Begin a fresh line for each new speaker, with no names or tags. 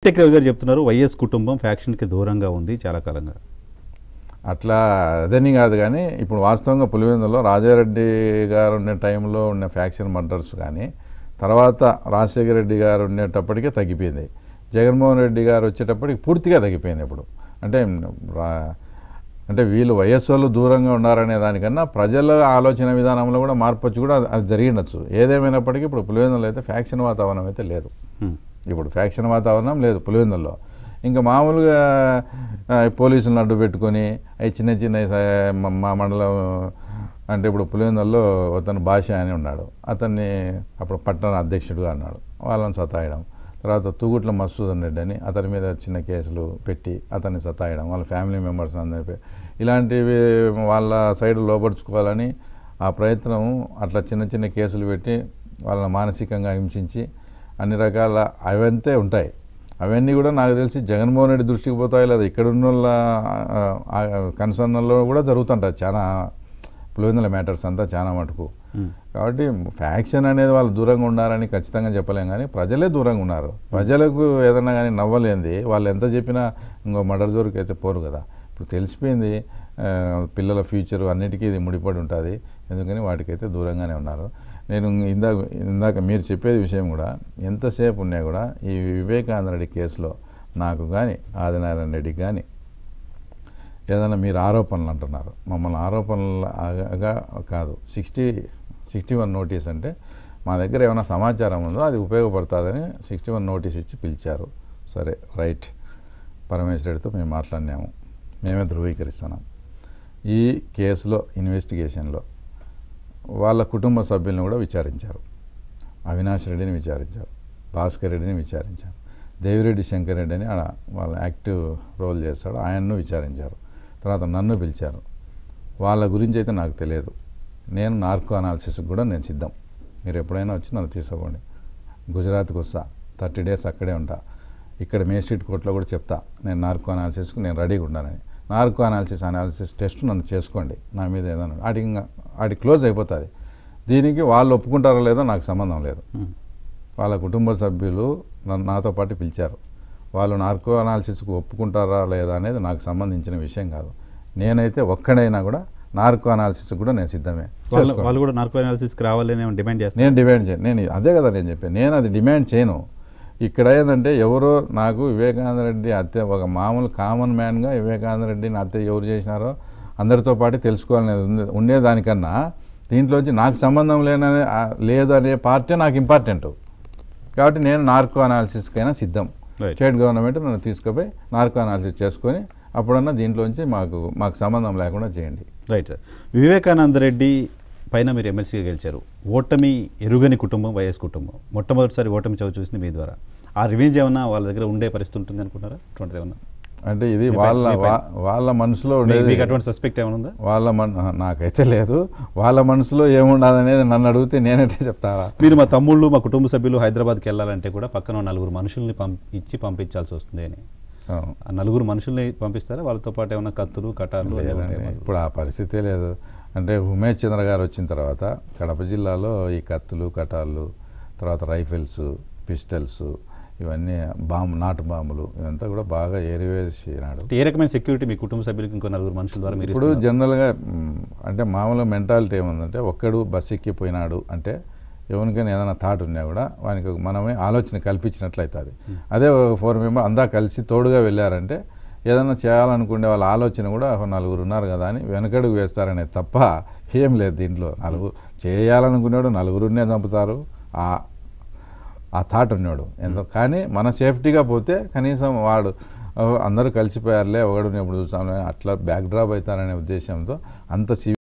వివేక్ రవి గారు చెప్తున్నారు వైఎస్ కుటుంబం ఫ్యాక్షన్కి దూరంగా ఉంది చాలా కాలంగా
అట్లా అదని కాదు కానీ ఇప్పుడు వాస్తవంగా పులివెందులో రాజారెడ్డి గారు ఉండే టైంలో ఉన్న ఫ్యాక్షన్ మర్డర్స్ కానీ తర్వాత రాజశేఖర రెడ్డి గారు ఉండేటప్పటికే తగ్గిపోయింది జగన్మోహన్ రెడ్డి గారు వచ్చేటప్పటికి పూర్తిగా తగ్గిపోయింది ఇప్పుడు అంటే రా- అంటే వీళ్ళు వయస్సు వాళ్ళు దూరంగా ఉన్నారనే దానికన్నా ప్రజల ఆలోచన విధానంలో కూడా మార్పు వచ్చి కూడా అది- అది జరిగినచ్చు ఏదేమైనప్పటికీ ఇప్పుడు పులివెందులో అయితే ఫ్యాక్షన్ వాతావరణం అయితే లేదు
హ్మ్.
ఇప్పుడు ఫ్యాక్షన్ వాతావరణం లేదు పులివెందుల్లో ఇంకా మామూలుగా ఆ, పోలీసులను అడ్డు పెట్టుకొని అవి చిన్న చిన్న స- మా- మా మండలం అంటే ఇప్పుడు పులివెందుల్లో అతను భాష అని ఉన్నాడు అతన్ని అప్పుడు పట్టణ అధ్యక్షుడుగా అన్నాడు వాళ్ళని సతాయడం తర్వాత తూగుట్ల మసూదన్ రెడ్డి అని అతని మీద చిన్న కేసులు పెట్టి అతన్ని సతాయడం వాళ్ళ ఫ్యామిలీ మెంబర్స్ అందరిపై ఇలాంటివి వాళ్ళ సైడ్ లోపరుచుకోవాలని ఆ ప్రయత్నం అట్లా చిన్న చిన్న కేసులు పెట్టి వాళ్ళని మానసికంగా హింసించి అన్ని రకాల అవంతే ఉంటాయి అవన్నీ కూడా నాకు తెలిసి జగన్మోహన్ రెడ్డి దృష్టికి పోతాయి లేదా ఇక్కడ ఉన్న వాళ్ళ కన్సర్న్లో కూడా జరుగుతుంటుంది చాలా పులివెందుల మ్యాటర్స్ అంతా చాలా మటుకు
హ్మ్.
కాబట్టి ఫ్యాక్షన్ అనేది వాళ్ళు దూరంగా ఉన్నారని ఖచ్చితంగా చెప్పలేం కానీ ప్రజలే దూరంగా ఉన్నారు ప్రజలకు ఏదన్నా కానీ నవ్వలేంది వాళ్ళు ఎంత చెప్పినా ఇంకో మర్డర్ జోరుకి అయితే పోరు కదా ఇప్పుడు తెలిసిపోయింది ఆ, పిల్లల ఫ్యూచర్ అన్నిటికీ ఇది ముడిపడి ఉంటుంది ఎందుకని వాటికైతే దూరంగానే ఉన్నారు నేను ఇందాక ఇందాక మీరు చెప్పేది విషయం కూడా ఎంతసేపు ఉన్నా కూడా ఈ వివేకానంద రెడ్డి కేసులో నాకు కానీ ఆదినారాయణ రెడ్డికి కానీ ఏదైనా మీరు ఆరోపణలు అంటున్నారు మమ్మల్ని ఆరోపణలుగా కాదు సిక్స్టీ సిక్స్టీ వన్ నోటీస్ అంటే మా దగ్గర ఏమైనా సమాచారం ఉందో అది ఉపయోగపడుతుందని సిక్స్టీ వన్ నోటీస్ ఇచ్చి పిలిచారు సరే రైట్ పరమేశ్వరుడితో మేము మాట్లాడినాము మేమే ధృవీకరిస్తున్నాం ఈ కేసులో ఇన్వెస్టిగేషన్లో వాళ్ళ కుటుంబ సభ్యులను కూడా విచారించారు అవినాష్ రెడ్డిని విచారించారు భాస్కర్ రెడ్డిని విచారించారు దేవిరెడ్డి శంకర్ రెడ్డి అని ఆడ వాళ్ళ యాక్టివ్ రోల్ చేస్తాడు ఆయన్ను విచారించారు తర్వాత నన్ను పిలిచారు వాళ్ళ గురించి అయితే నాకు తెలియదు నేను నార్కో అనాలిసిస్కి కూడా నేను సిద్ధం మీరు ఎప్పుడైనా వచ్చి నన్ను తీసుకోండి గుజరాత్కి వస్తా థర్టీ డేస్ అక్కడే ఉంటా ఇక్కడ మే స్ట్రీట్ కోర్టులో కూడా చెప్తా నేను నార్కో అనాలిసిస్కి నేను రెడీగా ఉన్నానని నార్కో అనాలిసిస్ అనాలిసిస్ టెస్ట్ నన్ను చేసుకోండి నా మీద ఏదైనా వాటికి ఇంకా వాటికి క్లోజ్ అయిపోతుంది దీనికి వాళ్ళు ఒప్పుకుంటారో లేదో నాకు సంబంధం లేదు
హ్మ్.
వాళ్ళ కుటుంబ సభ్యులు నన్ను నాతో పాటు పిలిచారు వాళ్ళు నార్కో అనాలిసిస్కి ఒప్పుకుంటారా లేదా అనేది నాకు సంబంధించిన విషయం కాదు నేనైతే ఒక్కడైనా కూడా నార్కో అనాలిసిస్ కూడా నేను సిద్ధమే
వాళ్ళు
చేసుకోండి.
వాళ్ళు కూడా నార్కో అనాలిసిస్కి రావాలని ఏమైనా డిమాండ్ చేస్తారు
నేను డిమాండ్ చేయను నేను అదే కదా నేను చెప్పాను నేను అది డిమాండ్ చేయను ఇక్కడ ఏంటంటే ఎవరో నాకు వివేకానంద రెడ్డి హత్య ఒక మామూలు కామన్ మ్యాన్గా వివేకానంద రెడ్డిని హత్య ఎవరు చేసినారో అందరితో పాటు తెలుసుకోవాలనేది ఉంది ఉండేదానికన్నా దీంట్లోంచి నాకు సంబంధం లేననే ఆ, లేదనే పార్టీ నాకు ఇంపార్టెంట్ కాబట్టి నేను నార్కో అనాలిసిస్కైనా సిద్ధం
Right.
స్టేట్ గవర్నమెంట్ నన్ను తీసుకుపోయి నార్కో అనాలిసిస్ చేసుకొని అప్పుడన్నా దీంట్లోంచి మాకు మాకు సంబంధం లేకుండా చేయండి
రైట్ సార్ వివేకానంద రెడ్డి పైన మీరు ఎమ్మెల్సీగా గెలిచారు ఓటమి ఎరుగని కుటుంబం వైఎస్ కుటుంబం మొట్టమొదటిసారి ఓటమి చవి చూసింది మీ ద్వారా ఆ రివెంజ్ ఏమన్నా వాళ్ళ దగ్గర ఉండే పరిస్థితి ఉంటుంది అనుకుంటారా అటువంటిది ఏమన్నా
అంటే ఇది
మీ పై-
వాళ్ళ
మీ పై-
వా- వాళ్ళ మనసులో
మీ-
ఉండేది
మీకు అటువంటి సస్పెక్ట్ ఏమైనా ఉందా
వాళ్ళ మన నాకైతే లేదు వాళ్ళ మనసులో ఏముండదనేది నన్ను అడిగితే నేనంటే చెప్తారా
మీరు మా తమ్ముళ్ళు మా కుటుంబ సభ్యులు హైదరాబాద్కి వెళ్ళాలంటే కూడా పక్కన నలుగురు మనుషుల్ని పంప్ ఇచ్చి పంపించాల్సి వస్తుంది అని
అవును.
ఆ నలుగురు మనుషుల్ని పంపిస్తారా వాళ్ళతో పాటు ఏమైనా కత్తులు కటార్లు అవి
లేదండి
ఉంటాయా?
ఇప్పుడు ఆ పరిస్థితే లేదు అంటే ఉమేష్ చంద్ర గారు వచ్చిన తర్వాత కడప జిల్లాలో ఈ కత్తులు కటార్లు తర్వాత రైఫిల్స్ పిస్టల్స్ ఇవన్నీ బాంబు నాటు బాంబులు ఇవంతా కూడా బాగా ఏరివేసినాడు
అంటే ఏ రకమైన సెక్యూరిటీ మీ కుటుంబ సభ్యులకి ఇంకో నలుగురు మనుషుల ద్వారా మీరు
ఇప్పుడు
ఇస్తున్నారు?
జనరల్గా మ్, అంటే మామూలుగా మెంటాలిటీ ఏముందంటే ఒక్కడు బస్ ఎక్కిపోయినాడు అంటే ఎవరికైనా ఏదైనా థాట్ ఉన్నా కూడా వానికి మనమే ఆలోచన కల్పించినట్లు అవుతుంది అదే ఫోర్ మెంబర్ అందా కలిసి తోడుగా వెళ్ళారంటే ఏదైనా చేయాలనుకునే వాళ్ళ ఆలోచన కూడా "ఓహో, నలుగురు ఉన్నారు కదా అని వెనకడుగు వేస్తారనే తప్ప ఏం లేదు దీంట్లో నలుగురు చేయాలనుకునేవాడు నలుగురునే చంపుతారు ఆ ఆ థాట్ ఉన్నాడు ఎంతో కానీ మన సేఫ్టీగా పోతే కనీసం వాడు "ఓ, అందరూ కలిసిపోయారులే ఒకడు ఎప్పుడు చూస్తాను అట్లా బ్యాక్ డ్రాప్ అవుతారనే ఉద్దేశంతో అంత